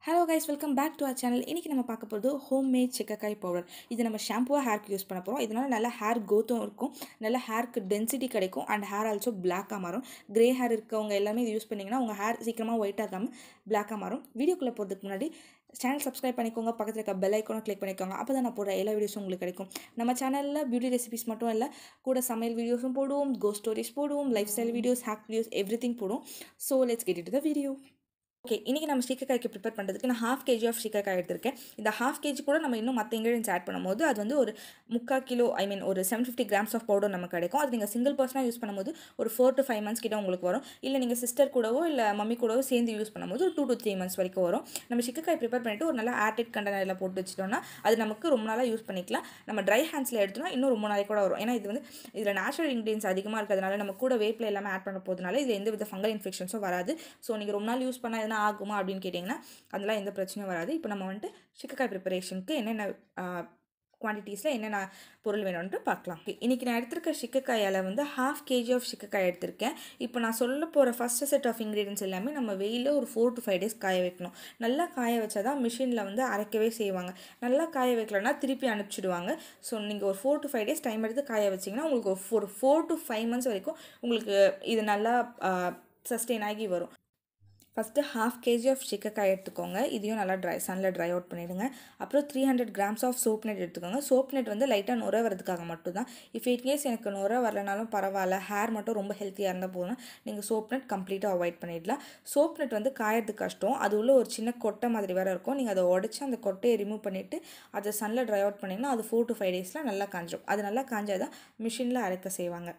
hello guys welcome back to our channel இன்றைக்கி நம்ம பார்க்க போகிறது ஹோம் மேட் சிக்கக்காய் பவுடர் இது நம்ம ஷாம்புவாக ஹேர்க்கு யூஸ் பண்ண போகிறோம் இதனால் நல்ல ஹேர் க்ரோத்தும் இருக்கும் நல்ல ஹேருக்கு டென்சிட்டி கிடைக்கும் அண்ட் ஹேர் ஆல்சோ பிளாக்காக மாறும் கிரே ஹேர் இருக்கவங்க எல்லாமே இது யூஸ் பண்ணிங்கன்னா உங்கள் ஹேர் சீக்கிரமாக ஒயிட் ஆகாமல் பிளாக்காக மாறும் வீடியோக்குள்ளே போகிறதுக்கு முன்னாடி சேனல் சப்ஸ்கிரைப் பண்ணிக்கோங்க பக்கத்தில் இருக்க பெல் ஐக்கானும் கிளிக் பண்ணிக்கோங்க அப்போ தான் நான் போடுற எல்லா வீடியோஸும் உங்களுக்கு கிடைக்கும் நம்ம சேனலில் பியூட்டி ரெசிபிஸ் மட்டும் இல்லை கூட சமையல் வீடியோஸும் போடுவோம் கோ ஸ்டோரிஸ் போடுவோம் lifestyle videos hack videos everything போடுவோம் so let's get it the video okay இன்றைக்கி நம்ம சீக்கக்காய்க்கு ப்ரிப்பேர் பண்ணுறதுக்கு நான் ஹாஃப் கேஜி ஆஃப் சீக்கக்காய் எடுத்திருக்கேன் இந்த ஹாஃப் கேஜி கூட நம்ம இன்னும் மற்ற இன்க்ரீடியன்ஸ் ஆட் பண்ணும்போது அது வந்து ஒரு முக்கால் கிலோ ஐ மீன் ஒரு seven fifty grams of powder நமக்கு கிடைக்கும் அது நீங்கள் சிங்கிள் பர்சனாக யூஸ் பண்ணும்போது ஒரு ஃபோர் டு ஃபைவ் மந்த்ஸ் கிட்ட உங்களுக்கு வரும் இல்லை நீங்கள் சிஸ்டர் கூடவோ இல்லை மம்மி கூடவோ சேர்ந்து யூஸ் பண்ணும்போது ஒரு டூ டு த்ரீ மந்த்ஸ் வரைக்கும் வரும் நம்ம சிக்கக்காய் ப்ரிப்பேர் பண்ணிவிட்டு ஒரு நல்ல ஏர்டெட் கண்டெய்னரில் போட்டு வச்சிட்டோம்னா அது நமக்கு ரொம்ப நாளாக யூஸ் பண்ணிக்கலாம் நம்ம ட்ரை ஹேண்ட்ஸில் எடுத்தோம்னா இன்னும் ரொம்ப நாளைக்கு கூட வரும் ஏன்னா இது வந்து இதில் நேச்சுரல் இன்க்ரீடியன்ஸ் அதிகமாக இருக்கிறதுனால நம்ம கூட வேப்பில் எல்லாமே ஆட் பண்ண போகிறதுனால இது எந்த வித ஃபங்கல் இன்ஃபெக்ஷன்ஸும் வராது ஸோ நீங்கள் ரொம்ப நாள் யூஸ் பண்ணால் எதனா ஆகுமா அப்படின்னு கேட்டிங்கன்னா அதெல்லாம் எந்த பிரச்சனையும் வராது இப்போ நம்ம வந்துட்டு சிக்கக்காய் ப்ரிப்பரேஷனுக்கு என்னென்ன குவான்டிட்டிஸில் என்னென்ன பொருள் வேணும்ன்ட்டு பார்க்கலாம் இன்றைக்கி நான் எடுத்திருக்க சிக்கக்காயால் வந்து ஹாஃப் கேஜி ஆஃப் சிக்கக்காய் எடுத்திருக்கேன் இப்போ நான் சொல்ல போகிற ஃபஸ்ட்டு செட் ஆஃப் இன்க்ரீடியன்ஸ் எல்லாமே நம்ம வெயிலில் ஒரு ஃபோர் டு ஃபைவ் டேஸ் காய வைக்கணும் நல்லா காய வச்சா தான் மிஷினில் வந்து அரைக்கவே செய்வாங்க நல்லா காய வைக்கலன்னா திருப்பி அனுப்பிச்சிடுவாங்க ஸோ நீங்கள் ஒரு four to five days time எடுத்து காய வச்சிங்கன்னா உங்களுக்கு ஒரு four four to five months வரைக்கும் உங்களுக்கு இது நல்லா சஸ்டெயின் ஆகி வரும் ஃபஸ்ட்டு ஹாஃப் கேஜி ஆஃப் சிக்கக்காய் எடுத்துக்கோங்க இதையும் நல்லா ட்ரை சனில் ட்ரை அவுட் பண்ணிவிடுங்க அப்புறம் three hundred grams of soap nut எடுத்துக்கோங்க சோப் நெட் வந்து லைட்டாக நுர வரதுக்காக மட்டும் தான் இஃப் இட் கேஸ் எனக்கு நுர வரலனாலும் பரவாயில்ல ஹேர் மட்டும் ரொம்ப ஹெல்த்தியாக இருந்தால் போதும் நீங்கள் சோப் நெட் கம்ப்ளீட்டாக அவாய்ட் பண்ணிடலாம் சோப் நெட் வந்து காயறதுக்கு கஷ்டம் அது உள்ள ஒரு சின்ன கொட்டை மாதிரி வேறு இருக்கும் நீங்கள் அதை உடச்சி அந்த கொட்டையை ரிமூவ் பண்ணிவிட்டு அதை சனில் ட்ரை அவுட் பண்ணிங்கன்னா அது ஃபோர் டு ஃபைவ் டேஸில் நல்லா காஞ்சிடும் அது நல்லா காஞ்சால் தான் மிஷினில் அரைக்க செய்வாங்க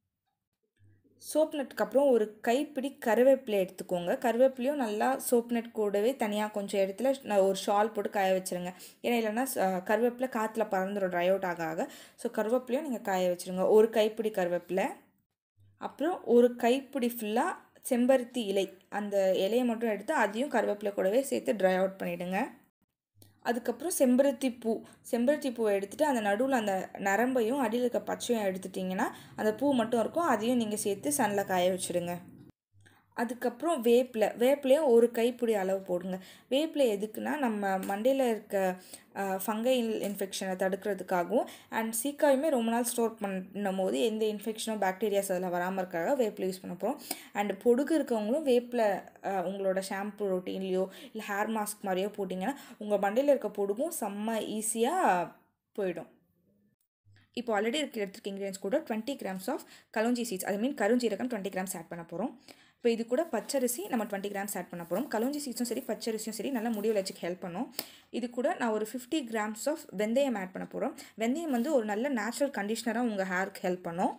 சோப் நட்டுக்கு அப்புறம் ஒரு கைப்பிடி கருவேப்பிலை எடுத்துக்கோங்க கருவேப்பிலையும் நல்லா சோப் நட் கூடவே தனியாக கொஞ்சம் இடத்துல நான் ஒரு ஷால் போட்டு காய வச்சுருங்க ஏன்னா இல்லைன்னா கருவேப்பிலை காற்றுல பறந்துடும் ட்ரை அவுட் ஆக ஆக ஸோ கருவேப்பிலையும் நீங்கள் காய வச்சுருங்க ஒரு கைப்பிடி கருவேப்பிலை அப்புறம் ஒரு கைப்பிடி ஃபுல்லாக செம்பருத்தி இலை அந்த இலையை மட்டும் எடுத்து அதையும் கருவேப்பிலை கூடவே சேர்த்து ட்ரை அவுட் பண்ணிவிடுங்க அதுக்கப்புறம் செம்பருத்தி பூ செம்பருத்தி பூவை எடுத்துகிட்டு அந்த நடுவில் அந்த நரம்பையும் அடியில் இருக்க பச்சையும் எடுத்துட்டிங்கன்னா அந்த பூ மட்டும் இருக்கும் அதையும் நீங்கள் சேர்த்து சனில் காய வச்சுடுங்க அதுக்கப்புறம் வேப்பிலை வேப்பிலையும் ஒரு கைப்பிடி அளவு போடுங்க வேப்பிலை எதுக்குன்னா நம்ம மண்டையில் இருக்க ஃபங்கை இன்ஃபெக்ஷனை தடுக்கிறதுக்காகவும் அண்ட் சீக்காயுமே ரொம்ப நாள் ஸ்டோர் பண்ணும் போது எந்த இன்ஃபெக்ஷனோ பாக்டீரியாஸ் அதில் வராமல் இருக்காக வேப்பிலை யூஸ் பண்ண போகிறோம் அண்ட் பொடுகு இருக்கவங்களும் வேப்பில் உங்களோட ஷாம்பு ரொட்டீன்லேயோ இல்லை ஹேர் மாஸ்க் மாதிரியோ போட்டிங்கன்னா உங்கள் மண்டையில் இருக்க பொடுகும் செம்ம ஈஸியாக போயிடும் இப்போ ஆல்ரெடி இருக்க எடுத்துருக்க இன்க்ரீடியன்ஸ் கூட டுவெண்ட்டி கிராம்ஸ் ஆஃப் கலஞ்சி சீட்ஸ் ஐ மீன் கருஞ்சீரகம் டுவெண்ட்டி கிராம்ஸ் ஆட் பண்ண போகிறோம் இப்போ இது கூட பச்சரிசி நம்ம டுவெண்ட்டி கிராம்ஸ் ஆட் பண்ண போகிறோம் கலஞ்சி சீட்ஸும் சரி பச்சரிசியும் சரி நல்லா முடி வளர்ச்சிக்கு ஹெல்ப் பண்ணும் இது கூட நான் ஒரு ஃபிஃப்டி கிராம்ஸ் ஆஃப் வெந்தயம் ஆட் பண்ண போகிறோம் வெந்தயம் வந்து ஒரு நல்ல நேச்சுரல் கண்டிஷ்னராக உங்கள் ஹேருக்கு ஹெல்ப் பண்ணும்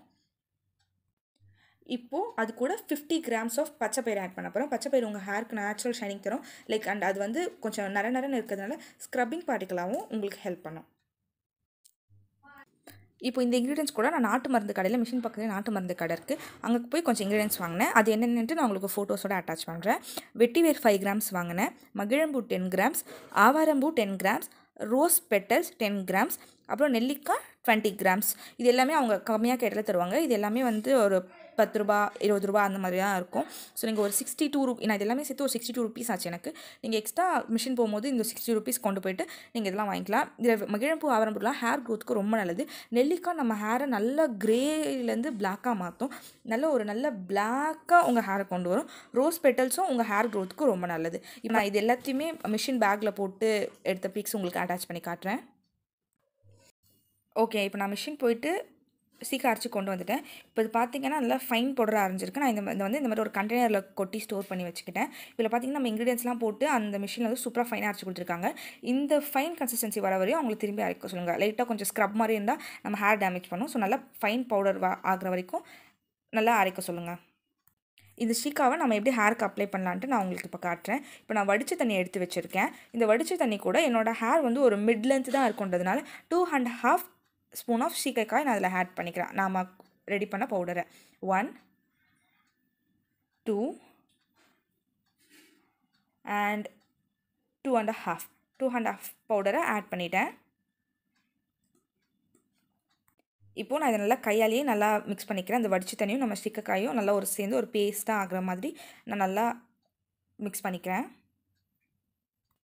இப்போது அது கூட ஃபிஃப்டி கிராம்ஸ் ஆஃப் பச்சை பயிர் ஆட் பண்ண போகிறோம் பச்சை பயிர் உங்கள் ஹேருக்கு நேச்சுரல் ஷைனிங் தரும் லைக் அண்ட் அது வந்து கொஞ்சம் நர நரன்னு இருக்கிறதுனால ஸ்க்ரப்பிங் பார்ட்டிக்கலாகவும் உங்களுக்கு ஹெல்ப் பண்ணும் இப்போ இந்த இன்க்ரீடியன்ஸ் கூட நான் நாட்டு மருந்து கடையில் மிஷின் பக்கத்தில் நாட்டு மருந்து கடை இருக்குது அங்கே போய் கொஞ்சம் இன்க்ரீடியன்ஸ் வாங்கினேன் அது என்னென்னுட்டு நான் உங்களுக்கு ஃபோட்டோஸோட அட்டாச் பண்ணுறேன் வெட்டிவேர் ஃபைவ் கிராம்ஸ் வாங்கினேன் மகிழம்பூ டென் கிராம்ஸ் ஆவாரம்பூ ten grams rose petals ten grams அப்புறம் நெல்லிக்காய் டுவெண்ட்டி கிராம்ஸ் இது எல்லாமே அவங்க கம்மியாக கேட்டில் தருவாங்க இது எல்லாமே வந்து ஒரு பத்து ரூபா இருபது ரூபா அந்த மாதிரி தான் இருக்கும் ஸோ நீங்கள் ஒரு சிக்ஸ்டி டூ ரூபி நான் இது எல்லாமே சேர்த்து ஒரு சிக்ஸ்டி டூ ருபீஸ் ஆச்சு எனக்கு நீங்கள் எக்ஸ்ட்ரா மிஷின் போகும்போது இந்த சிக்ஸ்டி ருபீஸ் கொண்டு போயிட்டு நீங்கள் இதெல்லாம் வாங்கிக்கலாம் இதில் மகிழம்பூ ஆவரம்பூலாம் ஹேர் க்ரோத்துக்கு ரொம்ப நல்லது நெல்லிக்காய் நம்ம ஹேரை நல்ல க்ரேலேருந்து பிளாக்காக மாற்றும் நல்ல ஒரு நல்ல பிளாக்காக உங்கள் ஹேரை கொண்டு வரும் ரோஸ் பெட்டல்ஸும் உங்கள் ஹேர் க்ரோத்துக்கு ரொம்ப நல்லது இப்போ நான் இது எல்லாத்தையுமே மிஷின் பேக்கில் போட்டு எடுத்த பிக்ஸ் உங்களுக்கு அட்டாச் பண்ணி காட்டுறேன் ஓகே இப்போ நான் மிஷின் போயிட்டு சீக்கிரம் அரைச்சி கொண்டு வந்துட்டேன் இப்போ இது பார்த்தீங்கன்னா நல்லா ஃபைன் பவுடராக அரைஞ்சிருக்கு நான் இந்த இந்த வந்து இந்த மாதிரி ஒரு கண்டெய்னரில் கொட்டி ஸ்டோர் பண்ணி வச்சுக்கிட்டேன் இதில் பார்த்தீங்கன்னா நம்ம இன்க்ரீடியன்ஸ்லாம் போட்டு அந்த மிஷினில் வந்து சூப்பராக ஃபைனாக அரைச்சி கொடுத்துருக்காங்க இந்த ஃபைன் கன்சிஸ்டன்சி வர வரையும் அவங்களுக்கு திரும்பி அரைக்க சொல்லுங்கள் லைட்டாக கொஞ்சம் ஸ்க்ரப் மாதிரி இருந்தால் நம்ம ஹேர் டேமேஜ் பண்ணும் ஸோ நல்லா ஃபைன் பவுடர் வா ஆகிற வரைக்கும் நல்லா அரைக்க சொல்லுங்கள் இந்த ஷீக்காவை நம்ம எப்படி ஹேருக்கு அப்ளை பண்ணலான்ட்டு நான் உங்களுக்கு இப்போ காட்டுறேன் இப்போ நான் வடித்த தண்ணி எடுத்து வச்சுருக்கேன் இந்த வடித்த தண்ணி கூட என்னோடய ஹேர் வந்து ஒரு மிட் லென்த் தான் இருக்குன்றதுனால two and half spoon of சீக்கைக்காய் நான் அதில் ஆட் பண்ணிக்கிறேன் நாம் ரெடி பண்ண பவுடரை one two and two and half two and half பவுடரை ஆட் பண்ணிட்டேன் இப்போது நான் இதை நல்லா கையாலேயே நல்லா மிக்ஸ் பண்ணிக்கிறேன் அந்த வடிச்சு தண்ணியும் நம்ம சிக்கக்காயும் நல்லா ஒரு சேர்ந்து ஒரு பேஸ்ட்டாக ஆகிற மாதிரி நான் நல்லா மிக்ஸ் பண்ணிக்கிறேன்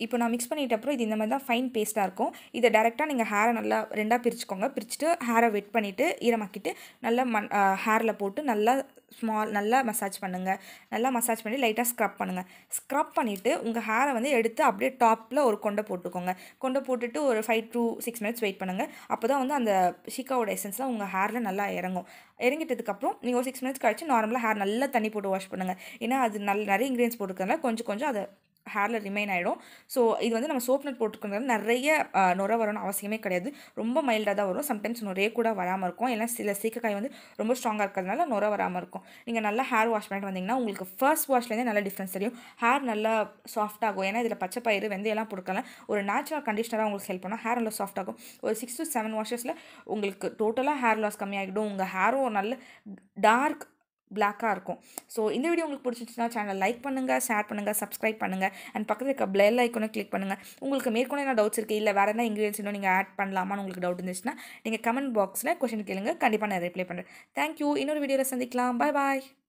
இப்போ நான் மிக்ஸ் பண்ணிட்ட அப்புறம் இது இந்த மாதிரி தான் ஃபைன் பேஸ்ட்டாக இருக்கும் இதை டேரெக்டாக நீங்கள் ஹேரை நல்லா ரெண்டாக பிரிச்சுக்கோங்க பிரிச்சுட்டு ஹேரை வெட் பண்ணிவிட்டு ஈரமாக்கிட்டு நல்லா மண் ஹேரில் போட்டு நல்லா ஸ்மால் நல்லா மசாஜ் பண்ணுங்கள் நல்லா மசாஜ் பண்ணி லைட்டாக ஸ்க்ரப் பண்ணுங்கள் ஸ்க்ரப் பண்ணிவிட்டு உங்கள் ஹேரை வந்து எடுத்து அப்படியே டாப்பில் ஒரு கொண்டை போட்டுக்கோங்க கொண்டை போட்டுட்டு ஒரு five to six minutes wait பண்ணுங்கள் அப்போ தான் வந்து அந்த ஷிகாவோட எசன்ஸ்லாம் உங்கள் ஹேரில் நல்லா இறங்கும் இறங்கிட்டதுக்கப்புறம் நீங்கள் ஒரு சிக்ஸ் மினிட்ஸ் கழிச்சு நார்மலாக ஹேர் நல்லா தண்ணி போட்டு வாஷ் பண்ணுங்கள் ஏன்னா அது நல்ல நிறைய இன்க்ரீடியன்ஸ் போட்டுக்கிறதுனால கொஞ்சம் கொஞ்சம் அதை ஹேரில் ரிமைன் ஆகிடும் ஸோ இது வந்து நம்ம சோப் நட் போட்டுக்கிறதுனால நிறைய அஹ், நுரை வரணும்னு அவசியமே கிடையாது ரொம்ப மைல்டாக தான் வரும் சம்டைம்ஸ் நுரையே கூட வராமல் இருக்கும் ஏன்னா சில சீக்கக்காய் வந்து ரொம்ப ஸ்ட்ராங்காக இருக்கிறதுனால நுரை வராமல் இருக்கும் நீங்கள் நல்லா ஹேர் வாஷ் பண்ணிட்டு வந்தீங்கன்னா உங்களுக்கு ஃபர்ஸ்ட் வாஷ்லேருந்தே நல்ல டிஃப்ரென்ஸ் தெரியும் ஹேர் நல்லா சாஃப்ட் ஆகும் ஏன்னா இதில் பச்சை பயிறு வெந்தயம்லாம் போட்டுக்கலாம் ஒரு நேச்சுரல் கண்டிஷனராக உங்களுக்கு ஹெல்ப் பண்ணால் ஹேர் நல்லா சாஃப்ட் ஆகும் ஒரு சிக்ஸ் டு செவன் வாஷஸில் உங்களுக்கு டோட்டலாக ஹேர் லாஸ் கம்மியாகிடும் உங்கள் ஹேரும் நல்ல டார்க் பிளாக்காக இருக்கும் ஸோ இந்த வீடியோ உங்களுக்கு பிடிச்சிருந்துச்சுன்னா சேனல் லைக் பண்ணுங்கள் ஷேர் பண்ணுங்கள் சப்ஸ்கிரைப் பண்ணுங்கள் அண்ட் பக்கத்தில் இருக்க பிளேல் ஐக்கனை கிளிக் பண்ணுங்கள் உங்களுக்கு மேற்கொண்டு என்ன டவுட்ஸ் இருக்குது இல்லை வேறு என்ன இன்க்ரீடியன்ஸ் இன்னும் நீங்கள் ஆட் பண்ணலாமான்னு உங்களுக்கு டவுட் இருந்துச்சுன்னா நீங்கள் கமெண்ட் பாக்ஸில் கொஷின் கேளுங்க கண்டிப்பாக நான் ரிப்ளை பண்ணுறேன் தேங்க்யூ இன்னொரு வீடியோவில் சந்திக்கலாம் பாய் பாய்